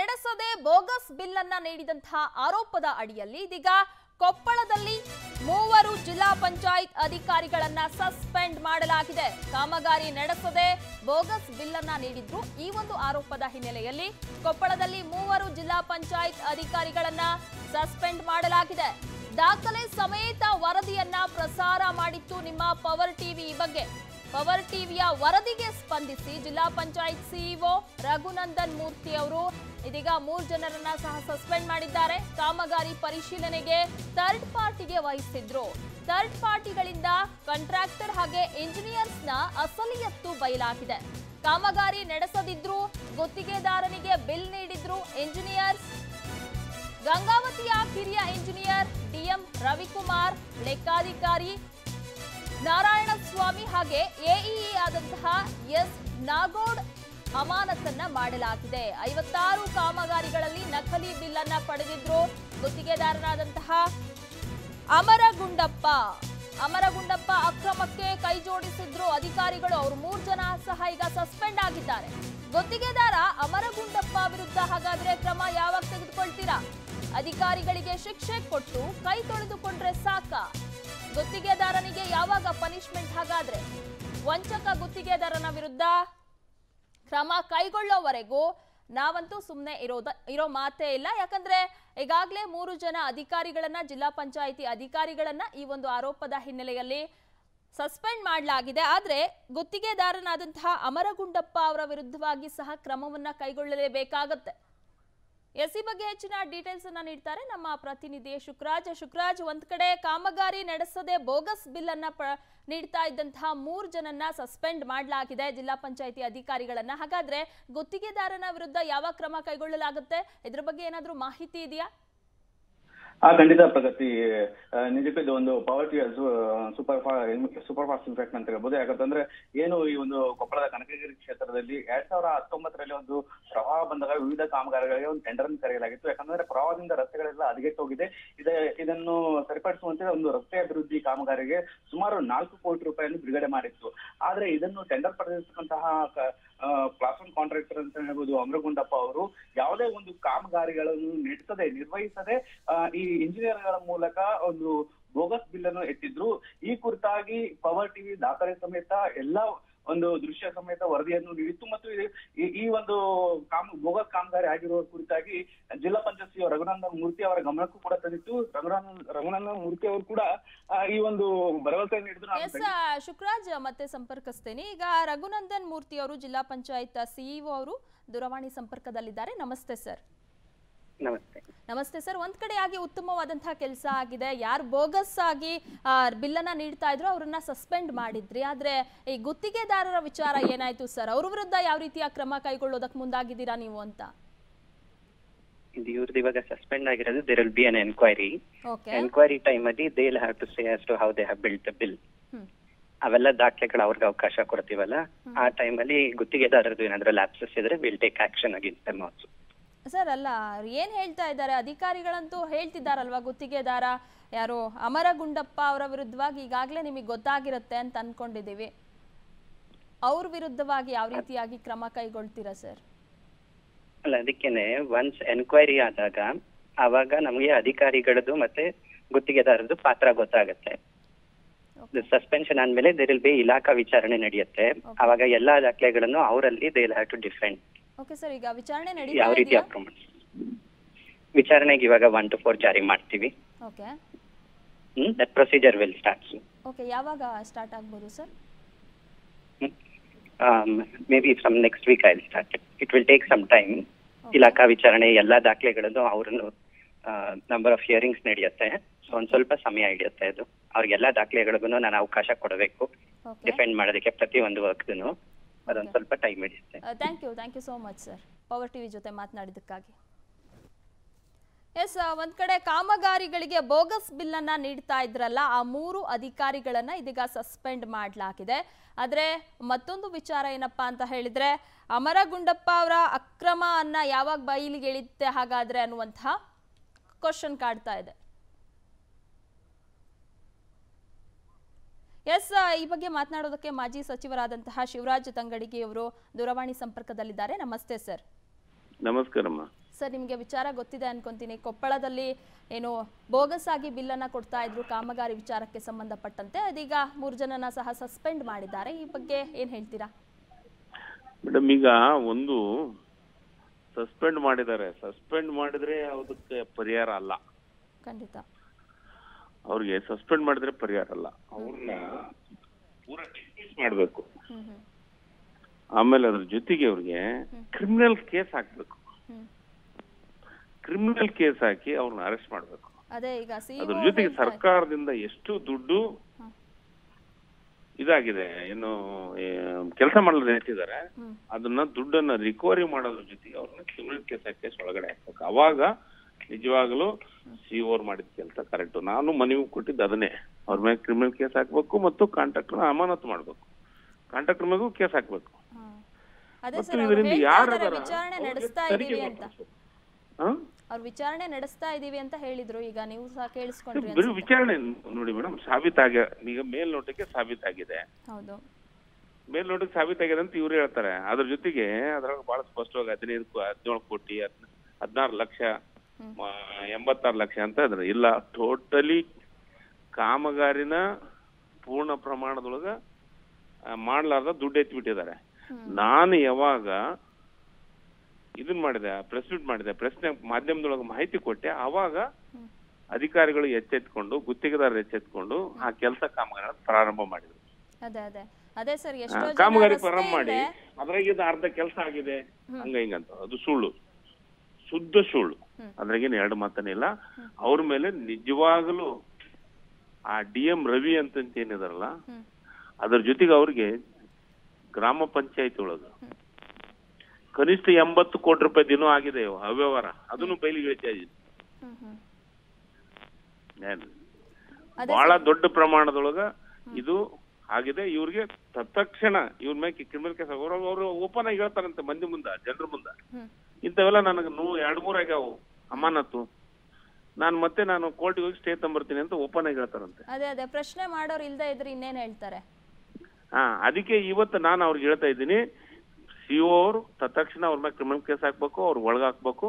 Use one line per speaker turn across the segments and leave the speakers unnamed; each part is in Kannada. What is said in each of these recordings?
ನಡೆಸದೆ ಬೋಗಸ್ ಬಿಲ್ ಅನ್ನ ನೀಡಿದಂತಹ ಆರೋಪದ ಅಡಿಯಲ್ಲಿ ಇದೀಗ ಕೊಪ್ಪಳದಲ್ಲಿ ಮೂವರು ಜಿಲ್ಲಾ ಪಂಚಾಯತ್ ಅಧಿಕಾರಿಗಳನ್ನ ಸಸ್ಪೆಂಡ್ ಮಾಡಲಾಗಿದೆ ಕಾಮಗಾರಿ ನಡೆಸದೆ ಬೋಗಸ್ ಬಿಲ್ ಅನ್ನ ನೀಡಿದ್ರು ಈ ಒಂದು ಆರೋಪದ ಹಿನ್ನೆಲೆಯಲ್ಲಿ ಕೊಪ್ಪಳದಲ್ಲಿ ಮೂವರು ಜಿಲ್ಲಾ ಪಂಚಾಯತ್ ಅಧಿಕಾರಿಗಳನ್ನ ಸಸ್ಪೆಂಡ್ ಮಾಡಲಾಗಿದೆ ದಾಖಲೆ ಸಮೇತ ವರದಿಯನ್ನ ಪ್ರಸಾರ ಮಾಡಿತ್ತು ನಿಮ್ಮ ಪವರ್ ಟಿವಿ ಈ ಬಗ್ಗೆ ಪವರ್ ಟಿವಿಯ ವರದಿಗೆ ಸ್ಪಂದಿಸಿ ಜಿಲ್ಲಾ ಪಂಚಾಯತ್ ಸಿಇಒ ರಘುನಂದನ್ ಮೂರ್ತಿ ಅವರು ಇದೀಗ ಮೂರು ಜನರನ್ನ ಸಹ ಸಸ್ಪೆಂಡ್ ಮಾಡಿದ್ದಾರೆ ಕಾಮಗಾರಿ ಪರಿಶೀಲನೆಗೆ ಥರ್ಡ್ ಪಾರ್ಟಿಗೆ ವಹಿಸಿದ್ರು ಥರ್ಡ್ ಪಾರ್ಟಿಗಳಿಂದ ಕಾಂಟ್ರಾಕ್ಟರ್ ಹಾಗೆ ಇಂಜಿನಿಯರ್ಸ್ನ ಅಸಲಿಯತ್ತು ಬಯಲಾಗಿದೆ ಕಾಮಗಾರಿ ನಡೆಸದಿದ್ರು ಗುತ್ತಿಗೆದಾರನಿಗೆ ಬಿಲ್ ನೀಡಿದ್ರು ಇಂಜಿನಿಯರ್ಸ್ ಗಂಗಾವತಿಯ ಕಿರಿಯ ಇಂಜಿನಿಯರ್ ಡಿಎಂ ರವಿಕುಮಾರ್ ಲೆಕ್ಕಾಧಿಕಾರಿ ನಾರಾಯಣಸ್ವಾಮಿ ಹಾಗೆ ಎಇಇ ಆದಂತಹ ಎಸ್ ನಾಗೋಡ್ ಅಮಾನತನ್ನ ಮಾಡಲಾಗಿದೆ ಐವತ್ತಾರು ಕಾಮಗಾರಿಗಳಲ್ಲಿ ನಕಲಿ ಬಿಲ್ ಅನ್ನ ಪಡೆದಿದ್ರು ಗುತ್ತಿಗೆದಾರನಾದಂತಹ ಅಮರಗುಂಡಪ್ಪ ಅಮರಗುಂಡಪ್ಪ ಅಕ್ರಮಕ್ಕೆ ಕೈ ಜೋಡಿಸಿದ್ರು ಅಧಿಕಾರಿಗಳು ಅವರು ಮೂರು ಜನ ಸಹ ಈಗ ಸಸ್ಪೆಂಡ್ ಆಗಿದ್ದಾರೆ ಗುತ್ತಿಗೆದಾರ ಅಮರಗುಂಡಪ್ಪ ವಿರುದ್ಧ ಹಾಗಾದ್ರೆ ಕ್ರಮ ಯಾವಾಗ ತೆಗೆದುಕೊಳ್ತೀರಾ ಅಧಿಕಾರಿಗಳಿಗೆ ಶಿಕ್ಷೆ ಕೊಟ್ಟು ಕೈ ತೊಳೆದುಕೊಂಡ್ರೆ ಸಾಕ ಗುತ್ತಿಗೆದಾರನಿಗೆ ಯಾವಾಗ ಪನಿಷ್ಮೆಂಟ್ ಹಾಗಾದ್ರೆ ವಂಚಕ ಗುತ್ತಿಗೆದಾರನ ವಿರುದ್ಧ ಕ್ರಮ ಕೈಗೊಳ್ಳೋವರೆಗೂ ನಾವಂತೂ ಸುಮ್ಮನೆ ಇರೋದ ಇರೋ ಮಾತೇ ಇಲ್ಲ ಯಾಕಂದ್ರೆ ಈಗಾಗಲೇ ಮೂರು ಜನ ಅಧಿಕಾರಿಗಳನ್ನ ಜಿಲ್ಲಾ ಪಂಚಾಯಿತಿ ಅಧಿಕಾರಿಗಳನ್ನ ಈ ಒಂದು ಆರೋಪದ ಹಿನ್ನೆಲೆಯಲ್ಲಿ ಸಸ್ಪೆಂಡ್ ಮಾಡಲಾಗಿದೆ ಆದರೆ ಗುತ್ತಿಗೆದಾರನಾದಂತಹ ಅಮರಗುಂಡಪ್ಪ ಅವರ ವಿರುದ್ಧವಾಗಿ ಸಹ ಕ್ರಮವನ್ನ ಕೈಗೊಳ್ಳಲೇಬೇಕಾಗತ್ತೆ ಎಸ್ ಈ ಬಗ್ಗೆ ಹೆಚ್ಚಿನ ಡೀಟೇಲ್ಸ್ ಅನ್ನ ನೀಡ್ತಾರೆ ನಮ್ಮ ಪ್ರತಿನಿಧಿ ಶುಕ್ರಾಜ್ ಶುಕ್ರಾಜ್ ಒಂದ್ ಕಡೆ ಕಾಮಗಾರಿ ನಡೆಸದೆ ಬೋಗಸ್ ಬಿಲ್ ಅನ್ನ ಪ- ನೀಡ್ತಾ ಇದ್ದಂತಹ ಮೂರು ಜನನ್ನ ಸಸ್ಪೆಂಡ್ ಮಾಡಲಾಗಿದೆ ಜಿಲ್ಲಾ ಪಂಚಾಯಿತಿ ಅಧಿಕಾರಿಗಳನ್ನ ಹಾಗಾದ್ರೆ ಗುತ್ತಿಗೆದಾರನ ವಿರುದ್ಧ ಯಾವ ಕ್ರಮ ಕೈಗೊಳ್ಳಲಾಗುತ್ತೆ ಇದ್ರ ಬಗ್ಗೆ ಏನಾದ್ರೂ ಮಾಹಿತಿ ಇದೆಯಾ
ಆ ಖಂಡಿತ ಪ್ರಗತಿ ಆ, ನಿಜಕ್ಕೂ ಇದು ಒಂದು ಪಾವರ್ಟಿ ಸೂಪರ್ ಸೂಪರ್ ಫಾಸ್ಟ್ ಇನ್ಫೆಕ್ಟ್ ಅಂತ ಹೇಳ್ಬೋದು ಯಾಕಂತಂದ್ರೆ ಏನು ಈ ಒಂದು ಕೊಪ್ಪಳದ ಕನಕಗಿರಿ ಕ್ಷೇತ್ರದಲ್ಲಿ ಎರಡ್ ಸಾವಿರ ಹತ್ತೊಂಬತ್ತರಲ್ಲಿ ಒಂದು ಪ್ರವಾಹ ಬಂದಾಗ ವಿವಿಧ ಕಾಮಗಾರಿಗಳಿಗೆ ಒಂದು ಟೆಂಡರ್ ಅನ್ನು ಕರೆಯಲಾಗಿತ್ತು ಯಾಕಂದ್ರೆ ಪ್ರವಾಹದಿಂದ ರಸ್ತೆಗಳೆಲ್ಲ ಹದಗೆಟ್ಟೋಗಿದೆ ಇದೆ ಇದನ್ನು ಸರಿಪಡಿಸುವಂತೆ ಒಂದು ರಸ್ತೆ ಅಭಿವೃದ್ಧಿ ಕಾಮಗಾರಿಗೆ ಸುಮಾರು ನಾಲ್ಕು ಕೋಟಿ ರೂಪಾಯಿಯನ್ನು ಬಿಡುಗಡೆ ಮಾಡಿತ್ತು ಆದ್ರೆ ಇದನ್ನು ಟೆಂಡರ್ ಪಡೆದಿರ್ತಕ್ಕಂತಹ ಕ್ಲಾಸ್ ಒನ್ ಕಾಂಟ್ರಾಕ್ಟರ್ ಅಂತ ಹೇಳ್ಬೋದು ಅಮರಗುಂಡಪ್ಪ ಅವರು ಯಾವುದೇ ಒಂದು ಕಾಮಗಾರಿಗಳನ್ನು ನಡೆಸದೆ ನಿರ್ವಹಿಸದೆ ಆ, ಈ ಇಂಜಿನಿಯರ್ಗಳ ಮೂಲಕ ಒಂದು ಬೋಗಸ್ ಬಿಲ್ ಅನ್ನು ಎತ್ತಿದ್ರು ಈ ಕುರಿತಾಗಿ ಪವರ್ ಟಿವಿ ದಾಖಲೆ ಸಮೇತ ಎಲ್ಲ ಒಂದು ದೃಶ್ಯ ಸಮೇತ ವರದಿಯನ್ನು ನೀಡಿತ್ತು ಮತ್ತು ಇದು- ಈ- ಈ ಒಂದು ಕಾಮ ಬೋಗಸ್ ಕಾಮಗಾರಿ ಆಗಿರುವ ಕುರಿತಾಗಿ ಜಿಲ್ಲಾ ಪಂಚಾಯತ್ ಸಿಒ ರಘುನಂದನ್ ಮೂರ್ತಿ ಅವರ ಗಮನಕ್ಕೂ ಕೂಡ ತಂದಿತ್ತು ರಘುನಂದನ್ ರಘುನಂದನ್ ಮೂರ್ತಿ ಅವರು ಕೂಡ ಆ, ಈ ಒಂದು ಭರವಸೆ ನೀಡಿದ್ರು ನಾನು
ಎಸ್ ಶುಕ್ರಾಜ್ ಮತ್ತೆ ಸಂಪರ್ಕಿಸ್ತೇನೆ ಈಗ ರಘುನಂದನ್ ಮೂರ್ತಿ ಅವರು ಜಿಲ್ಲಾ ಪಂಚಾಯತ್ ಸಿಇಒ ಅವರು ದೂರವಾಣಿ ಸಂಪರ್ಕದಲ್ಲಿದ್ದಾರೆ ನಮಸ್ತೆ ಸರ್
ನಮಸ್ತೆ
ನಮಸ್ತೆ ಸರ್ ಒಂದ್ ಕಡೆ ಆಗಿ ಉತ್ತಮವಾದಂತಹ ಕೆಲಸ ಆಗಿದೆ ಯಾರು ಬೋಗಸ್ ಆಗಿ ಬಿಲ್ಲನ್ನ ನೀಡ್ತಾ ಇದ್ರು ಅವ್ರನ್ನ ಸಸ್ಪೆಂಡ್ ಮಾಡಿದ್ರಿ ಆದ್ರೆ ಈ ಗುತ್ತಿಗೆದಾರರ ವಿಚಾರ ಏನಾಯ್ತು ಸರ್ ಅವ್ರ ವಿರುದ್ಧ ಯಾವ ರೀತಿಯ ಕ್ರಮ ಕೈಗೊಳ್ಳೋದಕ್ಕೆ ಮುಂದಾಗಿದ್ದೀರಾ ನೀವು ಅಂತ
ಇದು ಇವ್ರದ್ದು ಇವಾಗ ಸಸ್ಪೆಂಡ್ ಆಗಿರೋದು there will be an enquiry
okay
enquiry time ಅಲ್ಲಿ they have to say as to how they have built the bill
hmm
ಅವೆಲ್ಲ ದಾಖಲೆಗಳು ಅವ್ರಿಗೆ ಅವಕಾಶ ಕೊಡ್ತೀವಲ್ಲ ಆ time ಅಲ್ಲಿ ಗುತ್ತಿಗೆದಾರರದು ಏನಾದ್ರೂ ಲ್ಯಾಪ್ಸಸ್ ಇದ್ರೆ will take action against them also
sir ಅಲ್ಲ ಅವ್ರು ಏನ್ ಹೇಳ್ತಾ ಇದ್ದಾರೆ ಅಧಿಕಾರಿಗಳಂತೂ ಹೇಳ್ತಿದ್ದಾರಲ್ವಾ ಗುತ್ತಿಗೆದಾರ ಯಾರು ಅಮರಗುಂಡಪ್ಪ ಅವರ ವಿರುದ್ಧವಾಗಿ ಈಗಾಗಲೇ ನಿಮಗೆ ಗೊತ್ತಾಗಿರುತ್ತೆ ಅಂತ ಅನ್ಕೊಂಡಿದ್ದೀವಿ ಅವ್ರ ವಿರುದ್ಧವಾಗಿ ಯಾವ ರೀತಿಯಾಗಿ ಕ್ರಮ ಕೈಗೊಳ್ತೀರಾ ಸರ್
ಅಲ್ಲ ಅದಕ್ಕೇನೆ ಒನ್ಸ್ ಎನ್ಕ್ವೈರಿ ಆದಾಗ ಅವಾಗ ನಮಗೆ ಅಧಿಕಾರಿಗಳದ್ದು ಮತ್ತೆ ಗುತ್ತಿಗೆದಾರದ್ದು ಪಾತ್ರ ಗೊತ್ತಾಗತ್ತೆ ಸಸ್ಪೆನ್ಷನ್ ಆದ್ಮೇಲೆ ದೇರ್ ವಿಲ್ ಬಿ ಇಲಾಖಾ ವಿಚಾರಣೆ ನಡೆಯುತ್ತೆ ಅವಾಗ ಎಲ್ಲಾ ದಾಖಲೆಗಳನ್ನು ಅವರಲ್ಲಿ they have to defend
okay sir ಈಗ ವಿಚಾರಣೆ
ಯಾವ
ನಡೀತಾ
ರೀತಿ
ಇದೆಯಾ
ಅಪ್ರೂವ್ ವಿಚಾರಣೆಗೆ ಇವಾಗ ಒನ್ ಟು ಫೋರ್ ಜಾರಿ ಮಾಡ್ತೀವಿ
okay
hmm that procedure will start
okay ಯಾವಾಗ ಸ್ಟಾರ್ಟ್ ಆಗ್ಬೋದು sir
may be from next week I start it will take some time ಇಲಾಖಾ ವಿಚಾರಣೆ ಎಲ್ಲಾ ದಾಖಲೆಗಳನ್ನು ಅವ್ರನ್ನು ನಂಬರ್ ಆಫ್ ಹಿಯರಿಂಗ್ಸ್ ನಡೆಯುತ್ತೆ ಸೊ ಒಂದ್ ಸ್ವಲ್ಪ ಸಮಯ ಹಿಡಿಯುತ್ತೆ ಅದು ಅವ್ರಿಗೆಲ್ಲಾ ದಾಖಲೆಗಳಿಗೂ ನಾನು ಅವಕಾಶ ಕೊಡಬೇಕು
ಓಕೆ
ಡಿಫೆಂಡ್ ಮಾಡೋದಕ್ಕೆ ಪ್ರತಿಯೊಂದು ವರ್ಕ್ನು ಅದೊಂದ್ ಸ್ವಲ್ಪ ಟೈಮ್ ಹಿಡಿಯುತ್ತೆ
thank you thank you so much sir power TV ಜೊತೆ ಮಾತನಾಡಿದ್ದಕ್ಕಾಗಿ ಎಸ್ ಒಂದ್ ಕಡೆ ಕಾಮಗಾರಿಗಳಿಗೆ ಬೋಗಸ್ ಬಿಲ್ ಅನ್ನ ನೀಡ್ತಾ ಇದ್ರಲ್ಲ ಆ ಮೂರು ಅಧಿಕಾರಿಗಳನ್ನ ಇದೀಗ ಸಸ್ಪೆಂಡ್ ಮಾಡಲಾಗಿದೆ ಆದ್ರೆ ಮತ್ತೊಂದು ವಿಚಾರ ಏನಪ್ಪಾ ಅಂತ ಹೇಳಿದ್ರೆ ಅಮರಗುಂಡಪ್ಪ ಅವರ ಅಕ್ರಮ ಅನ್ನ ಯಾವಾಗ ಬಯಲಿಗೆ ಇಳಿತೆ ಹಾಗಾದ್ರೆ ಅನ್ನುವಂತಹ ಕ್ವಶನ್ ಕಾಡ್ತಾ ಇದೆ ಎಸ್ ಈ ಬಗ್ಗೆ ಮಾತನಾಡೋದಕ್ಕೆ ಮಾಜಿ ಸಚಿವರಾದಂತಹ ಶಿವರಾಜ್ ತಂಗಡಿಗೆ ಅವರು ದೂರವಾಣಿ ಸಂಪರ್ಕದಲ್ಲಿದ್ದಾರೆ ನಮಸ್ತೆ ಸರ್
ನಮಸ್ಕಾರಮ್ಮ
ಸರ್ ನಿಮಗೆ ವಿಚಾರ ಗೊತ್ತಿದೆ ಅನ್ಕೊಂತೀನಿ ಕೊಪ್ಪಳದಲ್ಲಿ ಏನು ಬೋಗಸ್ ಆಗಿ ಬಿಲ್ಲನ್ನು ಕೊಡ್ತಾ ಇದ್ರು ಕಾಮಗಾರಿ ವಿಚಾರಕ್ಕೆ ಸಂಬಂಧಪಟ್ಟಂತೆ ಅದೀಗ ಮೂರು ಜನನ ಸಹ ಸಸ್ಪೆಂಡ್ ಮಾಡಿದ್ದಾರೆ ಈ ಬಗ್ಗೆ ಏನು ಹೇಳ್ತೀರಾ
ಮೇಡಮ್ ಈಗ ಒಂದು ಸಸ್ಪೆಂಡ್ ಮಾಡಿದ್ದಾರೆ ಸಸ್ಪೆಂಡ್ ಮಾಡಿದ್ರೆ ಅದಕ್ಕೆ ಪರಿಹಾರ ಅಲ್ಲ
ಖಂಡಿತ
ಅವ್ರಿಗೆ ಸಸ್ಪೆಂಡ್ ಮಾಡಿದ್ರೆ ಪರಿಹಾರ ಅಲ್ಲ ಅವ್ರನ್ನ ಪೂರ ಡಿಸ್ಮಿಸ್ ಮಾಡ್ಬೇಕು
ಹ್ಮ್ ಹ್ಮ್
ಆಮೇಲೆ ಅದ್ರ ಜೊತೆಗೆ ಅವ್ರಿಗೆ ಕ್ರಿಮಿನಲ್ ಕೇಸ್ ಹಾಕ್ಬೇಕು
ಹ್ಮ್
ಕ್ರಿಮಿನಲ್ ಕೇಸ್ ಹಾಕಿ ಅವ್ರನ್ನ ಅರೆಸ್ಟ್ ಮಾಡ್ಬೇಕು
ಅದೇ ಈಗ ಸಿ
ಅದ್ರ ಜೊತೆಗೆ ಸರ್ಕಾರದಿಂದ ಎಷ್ಟು ದುಡ್ಡು ಇದಾಗಿದೆ ಏನು ಕೆಲಸ ಮಾಡಲು ನಿಂತಿದ್ದಾರೆ
ಹ್ಮ್.
ಅದನ್ನ ದುಡ್ಡನ್ನ ರಿಕವರಿ ಮಾಡೋದ್ರ ಜೊತೆಗೆ ಅವ್ರನ್ನ ಕ್ರಿಮಿನಲ್ ಕೇಸ್ ಕೇಸ್ ಒಳಗಡೆ ಹಾಕ್ಬೇಕು ಅವಾಗ ನಿಜವಾಗ್ಲೂ ಸಿ ಓರ್ ಮಾಡಿದ ಕೆಲಸ ಕರೆಕ್ಟ್ ನಾನು ಮನವಿ ಕೊಟ್ಟಿದ್ದು ಅದನ್ನೇ ಅವ್ರ ಮೇಲೆ ಕ್ರಿಮಿನಲ್ ಕೇಸ್ ಹಾಕ್ಬೇಕು ಮತ್ತು ಕಾಂಟ್ರಾಕ್ಟರ್ ಅಮಾನತು ಮಾಡ್ಬೇಕು ಕಾಂಟ್ರಾಕ್ಟರ್ ಮೇಗೂ ಕೇಸ್ ಹಾಕ್ಬೇಕು
ಹಾ. ಅದೇ
ಮತ್ತು
ಸರ್ ಅವ್ರು
ಇದರಿಂದ
ಹೇಳ್ತಾ
ಯಾರು
ಇದ್ದಾರೆ
ಅದಾರ
ವಿಚಾರಣೆ
ಅವ್ರಿಗೆ
ನಡೆಸ್ತಾ
ತೆರಿಗೆ
ಇದೀವಿ ಅಂತ
ಕೊಡ್ಬೇಕು. ಹಾ?
ಅವ್ರು ವಿಚಾರಣೆ ನಡೆಸ್ತಾ ಇದೀವಿ ಅಂತ ಹೇಳಿದ್ರು ಈಗ ನೀವು ಸಹ ಕೇಳಿಸ್ಕೊಂಡ್ರಿ
ಬರೀ
ಅನ್ಸುತ್ತೆ.
ವಿಚಾರಣೆ ನೋಡಿ ಮೇಡಮ್ ಸಾಬೀತಾಗ ಈಗ ಮೇಲ್ನೋಟಕ್ಕೆ ಸಾಬೀತಾಗಿದೆ
ಹೌದು
ಮೇಲ್ನೋಟಕ್ಕೆ ಸಾಬೀತಾಗಿದೆ ಅಂತ ಇವ್ರು ಹೇಳ್ತಾರೆ ಅದ್ರ ಜೊತೆಗೆ ಅದ್ರಾಗ ಬಹಳ ಸ್ಪಷ್ಟವಾಗಿ ಹದಿನೈದು ಕೋ- ಹದಿನೇಳು ಕೋಟಿ ಹದ್- ಹದಿನಾರು ಲಕ್ಷ ಮ- ಎಂಬತ್ತಾರು ಲಕ್ಷ ಅಂತ ಇದ್ರೆ ಇಲ್ಲ ಟೋಟಲಿ ಕಾಮಗಾರಿನ ಪೂರ್ಣ ಪ್ರಮಾಣದೊಳಗ ಆ, ಮಾಡ್ಲಾರ್ದ ದುಡ್ಡು ಎತ್ಬಿಟ್ಟಿದ್ದಾರೆ ನಾನು ಯಾವಾಗ ಇದನ್ ಮಾಡಿದೆ ಪ್ರೆಸ್ ಮೀಟ್ ಮಾಡಿದೆ ಪ್ರೆಸ್ ಮಾಧ್ಯಮದೊಳಗೆ ಮಾಹಿತಿ ಕೊಟ್ಟೆ ಅವಾಗ ಅಧಿಕಾರಿಗಳು ಎಚ್ಚೆತ್ಕೊಂಡು ಗುತ್ತಿಗೆದಾರರು ಎಚ್ಚೆತ್ಕೊಂಡು ಆ ಕೆಲಸ ಕಾಮಗಾರಿ ಪ್ರಾರಂಭ ಮಾಡಿದ್ರು
ಅದೇ ಅದೇ ಅದೇ ಸರ್
ಆ,
ಎಷ್ಟೋ ಜನ
ಕಾಮಗಾರಿ
ರಸ್ತೆ
ಪ್ರಾರಂಭ ಮಾಡಿ
ಇಲ್ದೆ-
ಅದ್ರಾಗ ಇದು ಅರ್ಧ ಕೆಲಸ ಆಗಿದೆ ಹಂಗ ಹಿಂಗಂತ ಅದು ಸುಳ್ಳು ಶುದ್ಧ ಸುಳ್ಳು ಅದ್ರಾಗೇನು ಎರಡು ಮಾತನೇ ಇಲ್ಲ ಅವ್ರ ಮೇಲೆ ನಿಜವಾಗಲೂ ಆ ಡಿ ಎಂ ರವಿ ಅಂತ ಏನಿದಾರಲ್ಲ
ಹ್ಮ್.
ಅದ್ರ ಜೊತೆಗೆ ಅವ್ರಿಗೆ ಗ್ರಾಮ ಪಂಚಾಯತಿ ಒಳಗ ಕನಿಷ್ಠ ಎಂಬತ್ತು ಕೋಟಿ ರೂಪಾಯಿ ದಿನ ಆಗಿದೆ ಅವ್ಯವಹಾರ ಅದನ್ನು ಬಯಲಿಗೆ ಇಳಿತಾ ಇದ್ದೀನಿ
ಹ್ಮ್ ಹ್ಮ್
ಏನ್?
ಅದೇ
ಬಹಳ ದೊಡ್ಡ ಪ್ರಮಾಣದೊಳಗ ಇದು ಆಗಿದೆ ಇವ್ರಿಗೆ ತತ್ಕ್ಷಣ ಇವ್ರ ಮೇಲೆ ಕ್ರಿಮಿನಲ್ ಕೇಸ್ ಅವರು ಅವರು ಓಪನ್ ಆಗಿ ಹೇಳ್ತಾರಂತೆ ಮಂದಿ ಮುಂದ ಜನರ ಮುಂದ
ಹ್ಮ್
ಇಂಥವೆಲ್ಲ ನನಗೆ ನೂ ಎರಡ್ ಮೂರ್ ಆಗ್ಯಾವು ಅಮಾನತ್ತು ನಾನು ಮತ್ತೆ ನಾನು ಕೋರ್ಟಿಗೆ ಹೋಗಿ ಸ್ಟೇ ತಂಬರ್ತೀನಿ ಅಂತ ಓಪನ್ ಆಗಿ ಹೇಳ್ತಾರಂತೆ
ಅದೇ ಅದೇ ಪ್ರಶ್ನೆ ಮಾಡೋರು ಇಲ್ದೇ ಇದ್ರೆ ಇನ್ನೇನ್ ಹೇಳ್ತಾರೆ
ಹಾ ಅದಕ್ಕೆ ಇವತ್ತು ನಾನು ಅವ್ರಿಗೆ ಹೇಳ್ತಾ ಇದ್ದೀನಿ ಸಿ ಅವರು ತತ್ಕ್ಷಣ ಅವ್ರ ಮೇಲೆ ಕ್ರಿಮಿನಲ್ ಕೇಸ್ ಹಾಕ್ಬೇಕು ಅವ್ರ ಒಳಗ ಹಾಕ್ಬೇಕು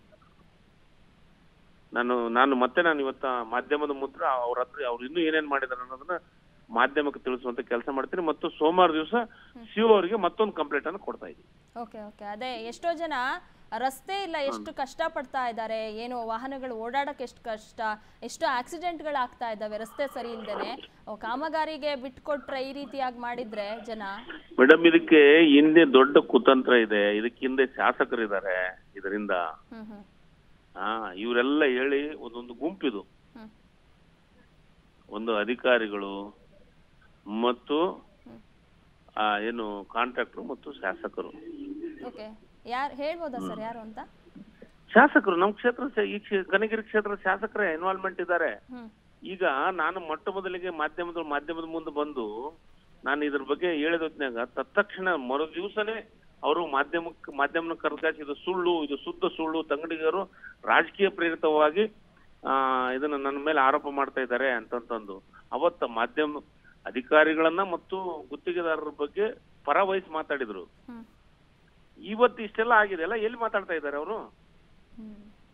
ನಾನು ನಾನು ಮತ್ತೆ ನಾನು ಇವತ್ತ ಮಾಧ್ಯಮದ ಮುದ್ರ ಅವ್ರ ಹತ್ರ ಅವ್ರು ಇನ್ನೂ ಏನೇನ್ ಮಾಡಿದಾರೆ ಅನ್ನೋದನ್ನ ಮಾಧ್ಯಮಕ್ಕೆ ತಿಳಿಸುವಂತ ಕೆಲಸ ಮಾಡ್ತೀನಿ ಮತ್ತು ಸೋಮವಾರ ದಿವಸ ಸಿ ಅವರಿಗೆ ಮತ್ತೊಂದು ಕಂಪ್ಲೇಂಟ್ ಅನ್ನು ಕೊಡ್ತಾ ಇದ್ದೀನಿ
ಓಕೆ ಓಕೆ ಅದೇ ಎಷ್ಟೋ ಜನ ರಸ್ತೆ ಇಲ್ಲ ಎಷ್ಟು ಕಷ್ಟ ಪಡ್ತಾ ಇದ್ದಾರೆ ಏನು ವಾಹನಗಳು ಓಡಾಡಕ್ಕೆ ಎಷ್ಟು ಕಷ್ಟ ಎಷ್ಟು ಆಕ್ಸಿಡೆಂಟ್ಗಳು ಆಗ್ತಾ ಇದ್ದಾವೆ ರಸ್ತೆ ಸರಿ ಇಲ್ದೇನೆ ಅವ್ ಕಾಮಗಾರಿಗೆ ಬಿಟ್ಕೊಟ್ರೆ ಈ ರೀತಿಯಾಗಿ ಮಾಡಿದ್ರೆ ಜನ
ಮೇಡಮ್ ಇದಕ್ಕೆ ಹಿಂದೆ ದೊಡ್ಡ ಕುತಂತ್ರ ಇದೆ ಇದಕ್ಕೆ ಹಿಂದೆ ಶಾಸಕರಿದ್ದಾರೆ ಇದರಿಂದ
ಹ್ಮ್ ಹ್ಮ್
ಹಾ ಇವರೆಲ್ಲ ಹೇಳಿ ಒಂದೊಂದು ಗುಂಪಿದು
ಹ್ಮ್
ಒಂದು ಅಧಿಕಾರಿಗಳು ಮತ್ತು ಆ ಏನು ಕಾಂಟ್ರಾಕ್ಟರ್ ಮತ್ತು ಶಾಸಕರು
ಓಕೆ ಯಾರು ಹೇಳ್ಬೋದಾ ಸರ್ ಯಾರು ಅಂತ
ಶಾಸಕರು ನಮ್ಮ ಕ್ಷೇತ್ರ ಸ- ಈ ಕ್ಷೇ- ಕನಗಿರಿ ಕ್ಷೇತ್ರದ ಶಾಸಕರೇ ಇನ್ವಾಲ್ವ್ಮೆಂಟ್ ಇದ್ದಾರೆ
ಹ್ಮ್
ಈಗ ನಾನು ಮೊಟ್ಟ ಮೊದಲಿಗೆ ಮಾಧ್ಯಮದ ಮಾಧ್ಯಮದ ಮುಂದೆ ಬಂದು ನಾನು ಇದ್ರ ಬಗ್ಗೆ ಹೇಳಿದ ಹೊತ್ನ್ಯಾಗ ತತ್ಕ್ಷಣ ಮರು ದಿವಸನೇ ಅವರು ಮಾಧ್ಯಮಕ್ಕೆ ಮಾಧ್ಯಮನ ಕರೆದಾಕಿ ಇದು ಸುಳ್ಳು ಇದು ಶುದ್ಧ ಸುಳ್ಳು ತಂಗಡಿಗರು ರಾಜಕೀಯ ಪ್ರೇರಿತವಾಗಿ ಆ ಇದನ್ನ ನನ್ನ ಮೇಲೆ ಆರೋಪ ಮಾಡ್ತಾ ಇದ್ದಾರೆ ಅಂತಂತಂದು ಅವತ್ತ ಮಾಧ್ಯಮ ಅಧಿಕಾರಿಗಳನ್ನ ಮತ್ತು ಗುತ್ತಿಗೆದಾರರ ಬಗ್ಗೆ ಪರ ವಹಿಸಿ ಮಾತಾಡಿದ್ರು
ಹ್ಮ್
ಇವತ್ತು ಇಷ್ಟೆಲ್ಲ ಆಗಿದೆ ಅಲ್ಲ ಎಲ್ಲಿ ಮಾತಾಡ್ತಾ ಇದ್ದಾರೆ ಅವರು
ಹ್ಮ್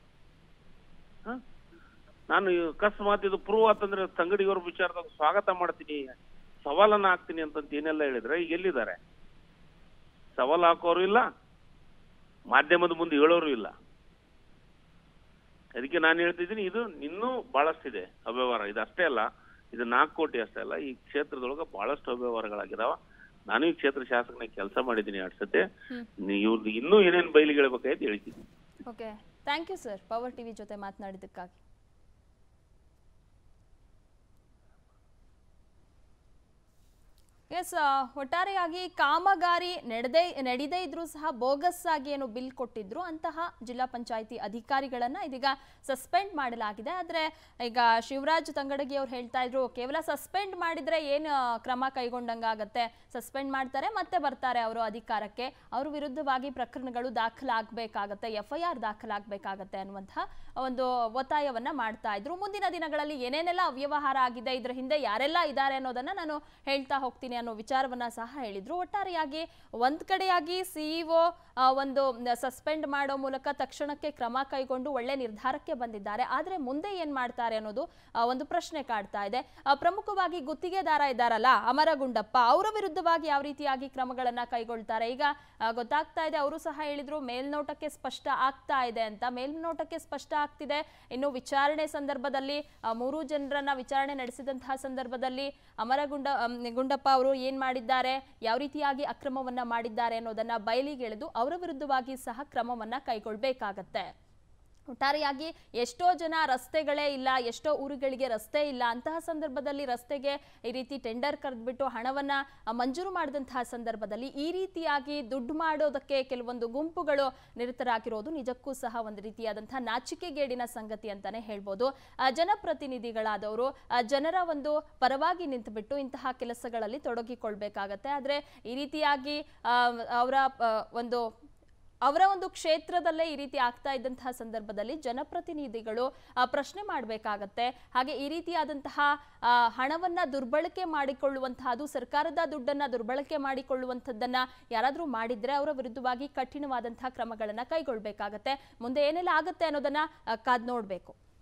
ನಾನು ಈ ಅಕಸ್ಮಾತ್ ಇದು ಪ್ರೂವ್ ಆತಂದ್ರೆ ತಂಗಡಿಗರ ವಿಚಾರದಾಗ ಸ್ವಾಗತ ಮಾಡ್ತೀನಿ ಸವಾಲನ್ನ ಹಾಕ್ತೀನಿ ಅಂತಂತ ಏನೆಲ್ಲ ಹೇಳಿದ್ರೆ ಈಗ ಎಲ್ಲಿದ್ದಾರೆ ಸವಾಲ್ ಹಾಕೋರು ಇಲ್ಲ ಮಾಧ್ಯಮದ ಮುಂದೆ ಹೇಳೋರು ಇಲ್ಲ ಅದಕ್ಕೆ ನಾನು ಹೇಳ್ತಿದ್ದೀನಿ ಇದು ಇನ್ನೂ ಬಹಳಷ್ಟಿದೆ ಅವ್ಯವಹಾರ ಇದು ಅಷ್ಟೇ ಅಲ್ಲ ಇದು ನಾಲ್ಕು ಕೋಟಿ ಅಷ್ಟೇ ಅಲ್ಲ ಈ ಕ್ಷೇತ್ರದೊಳಗ ಬಹಳಷ್ಟು ಅವ್ಯವಹಾರಗಳಾಗಿದಾವ ನಾನು ಈ ಕ್ಷೇತ್ರ ಶಾಸಕನಾಗಿ ಕೆಲಸ ಮಾಡಿದ್ದೀನಿ ಎರಡು ಸತಿ ಇವ್ರದ್ದು ಇನ್ನೂ ಏನೇನು ಬಯಲಿಗೆ ಹೇಳ್ಬೇಕಾಯ್ತು ಹೇಳ್ತೀನಿ
okay thank you sir power TV ಜೊತೆ ಮಾತನಾಡಿದ್ದಕ್ಕಾಗಿ ಎಸ್ ಒಟ್ಟಾರೆಯಾಗಿ ಕಾಮಗಾರಿ ನಡೆದೇ ನಡೆದೇ ಇದ್ರೂ ಸಹ ಬೋಗಸ್ ಆಗಿ ಏನು ಬಿಲ್ ಕೊಟ್ಟಿದ್ರು ಅಂತಹ ಜಿಲ್ಲಾ ಪಂಚಾಯಿತಿ ಅಧಿಕಾರಿಗಳನ್ನ ಇದೀಗ ಸಸ್ಪೆಂಡ್ ಮಾಡಲಾಗಿದೆ ಆದರೆ ಈಗ ಶಿವರಾಜ್ ತಂಗಡಗಿ ಅವ್ರು ಹೇಳ್ತಾ ಇದ್ರು ಕೇವಲ ಸಸ್ಪೆಂಡ್ ಮಾಡಿದ್ರೆ ಏನು ಕ್ರಮ ಕೈಗೊಂಡಂಗಾಗತ್ತೆ ಸಸ್ಪೆಂಡ್ ಮಾಡ್ತಾರೆ ಮತ್ತೆ ಬರ್ತಾರೆ ಅವರು ಅಧಿಕಾರಕ್ಕೆ ಅವ್ರ ವಿರುದ್ಧವಾಗಿ ಪ್ರಕರಣಗಳು ದಾಖಲಾಗಬೇಕಾಗತ್ತೆ ಎಫ್ ಐ ಆರ್ ದಾಖಲಾಗಬೇಕಾಗತ್ತೆ ಅನ್ನುವಂತಹ ಒಂದು ಒತ್ತಾಯವನ್ನ ಮಾಡ್ತಾ ಇದ್ರು ಮುಂದಿನ ದಿನಗಳಲ್ಲಿ ಏನೇನೆಲ್ಲ ಅವ್ಯವಹಾರ ಆಗಿದೆ ಇದ್ರ ಹಿಂದೆ ಯಾರೆಲ್ಲ ಇದ್ದಾರೆ ಅನ್ನೋದನ್ನ ನಾನು ಹೇಳ್ತಾ ಹೋಗ್ತೀನಿ ಮಾಡ್ತೀನಿ ಅನ್ನೋ ವಿಚಾರವನ್ನ ಸಹ ಹೇಳಿದ್ರು ಒಟ್ಟಾರೆಯಾಗಿ ಒಂದ್ ಕಡೆಯಾಗಿ ಸಿಇಒ ಒಂದು ಸಸ್ಪೆಂಡ್ ಮಾಡೋ ಮೂಲಕ ತಕ್ಷಣಕ್ಕೆ ಕ್ರಮ ಕೈಗೊಂಡು ಒಳ್ಳೆ ನಿರ್ಧಾರಕ್ಕೆ ಬಂದಿದ್ದಾರೆ ಆದ್ರೆ ಮುಂದೆ ಏನ್ ಮಾಡ್ತಾರೆ ಅನ್ನೋದು ಆ, ಒಂದು ಪ್ರಶ್ನೆ ಕಾಡ್ತಾ ಇದೆ ಆ, ಪ್ರಮುಖವಾಗಿ ಗುತ್ತಿಗೆದಾರ ಇದ್ದಾರಲ್ಲ ಅಮರಗುಂಡಪ್ಪ ಅವರ ವಿರುದ್ಧವಾಗಿ ಯಾವ ರೀತಿಯಾಗಿ ಕ್ರಮಗಳನ್ನ ಕೈಗೊಳ್ತಾರೆ ಈಗ ಆ, ಗೊತ್ತಾಗ್ತಾ ಇದೆ ಅವರು ಸಹ ಹೇಳಿದ್ರು ಮೇಲ್ನೋಟಕ್ಕೆ ಸ್ಪಷ್ಟ ಆಗ್ತಾ ಇದೆ ಅಂತ ಮೇಲ್ನೋಟಕ್ಕೆ ಸ್ಪಷ್ಟ ಆಗ್ತಿದೆ ಇನ್ನು ವಿಚಾರಣೆ ಸಂದರ್ಭದಲ್ಲಿ ಆ, ಮೂರು ಜನರನ್ನ ವಿಚಾರಣೆ ನಡೆಸಿದಂತಹ ಸಂದರ್ಭದಲ್ಲಿ ಅಮರಗುಂಡ ಅಮ್, ಗುಂಡಪ್ಪ ಅವರು ಏನ್ ಮಾಡಿದ್ದಾರೆ ಯಾವ ರೀತಿಯಾಗಿ ಅಕ್ರಮವನ್ನ ಮಾಡಿದ್ದಾರೆ ಅನ್ನೋದನ್ನ ಬಯಲಿಗೆಳೆದು ಅವರ ವಿರುದ್ಧವಾಗಿ ಸಹ ಕ್ರಮವನ್ನ ಕೈಗೊಳ್ಬೇಕಾಗತ್ತೆ ಒಟ್ಟಾರೆಯಾಗಿ ಎಷ್ಟೋ ಜನ ರಸ್ತೆಗಳೇ ಇಲ್ಲ ಎಷ್ಟೋ ಊರುಗಳಿಗೆ ರಸ್ತೆ ಇಲ್ಲ ಅಂತಹ ಸಂದರ್ಭದಲ್ಲಿ ರಸ್ತೆಗೆ ಈ ರೀತಿ ಟೆಂಡರ್ ಕರೆದ್ಬಿಟ್ಟು ಹಣವನ್ನ ಆ, ಮಂಜೂರು ಮಾಡಿದಂತಹ ಸಂದರ್ಭದಲ್ಲಿ ಈ ರೀತಿಯಾಗಿ ದುಡ್ಡು ಮಾಡೋದಕ್ಕೆ ಕೆಲವೊಂದು ಗುಂಪುಗಳು ನಿರತರಾಗಿರೋದು ನಿಜಕ್ಕೂ ಸಹ ಒಂದು ರೀತಿಯಾದಂತಹ ನಾಚಿಕೆಗೇಡಿನ ಸಂಗತಿ ಅಂತಾನೆ ಹೇಳ್ಬೋದು ಆ, ಜನಪ್ರತಿನಿಧಿಗಳಾದವರು ಆ, ಜನರ ಒಂದು ಪರವಾಗಿ ನಿಂತುಬಿಟ್ಟು ಇಂತಹ ಕೆಲಸಗಳಲ್ಲಿ ತೊಡಗಿಕೊಳ್ಬೇಕಾಗತ್ತೆ ಆದ್ರೆ ಈ ರೀತಿಯಾಗಿ ಆ, ಅವರ ಆ, ಒಂದು ಅವರ ಒಂದು ಕ್ಷೇತ್ರದಲ್ಲೇ ಈ ರೀತಿ ಆಗ್ತಾ ಇದ್ದಂತಹ ಸಂದರ್ಭದಲ್ಲಿ ಜನಪ್ರತಿನಿಧಿಗಳು ಆ, ಪ್ರಶ್ನೆ ಮಾಡಬೇಕಾಗತ್ತೆ ಹಾಗೆ ಈ ರೀತಿಯಾದಂತಹ ಆ, ಹಣವನ್ನ ದುರ್ಬಳಕೆ ಮಾಡಿಕೊಳ್ಳುವಂತಹ ಅದು ಸರ್ಕಾರದ ದುಡ್ಡನ್ನ ದುರ್ಬಳಕೆ ಮಾಡಿಕೊಳ್ಳುವಂಥದ್ದನ್ನ ಯಾರಾದರೂ ಮಾಡಿದ್ರೆ ಅವರ ವಿರುದ್ಧವಾಗಿ ಕಠಿಣವಾದಂತಹ ಕ್ರಮಗಳನ್ನ ಕೈಗೊಳ್ಬೇಕಾಗತ್ತೆ ಮುಂದೆ ಏನೆಲ್ಲ ಆಗುತ್ತೆ ಅನ್ನೋದನ್ನ ಆ, ಕಾದ್ ನೋಡ್ಬೇಕು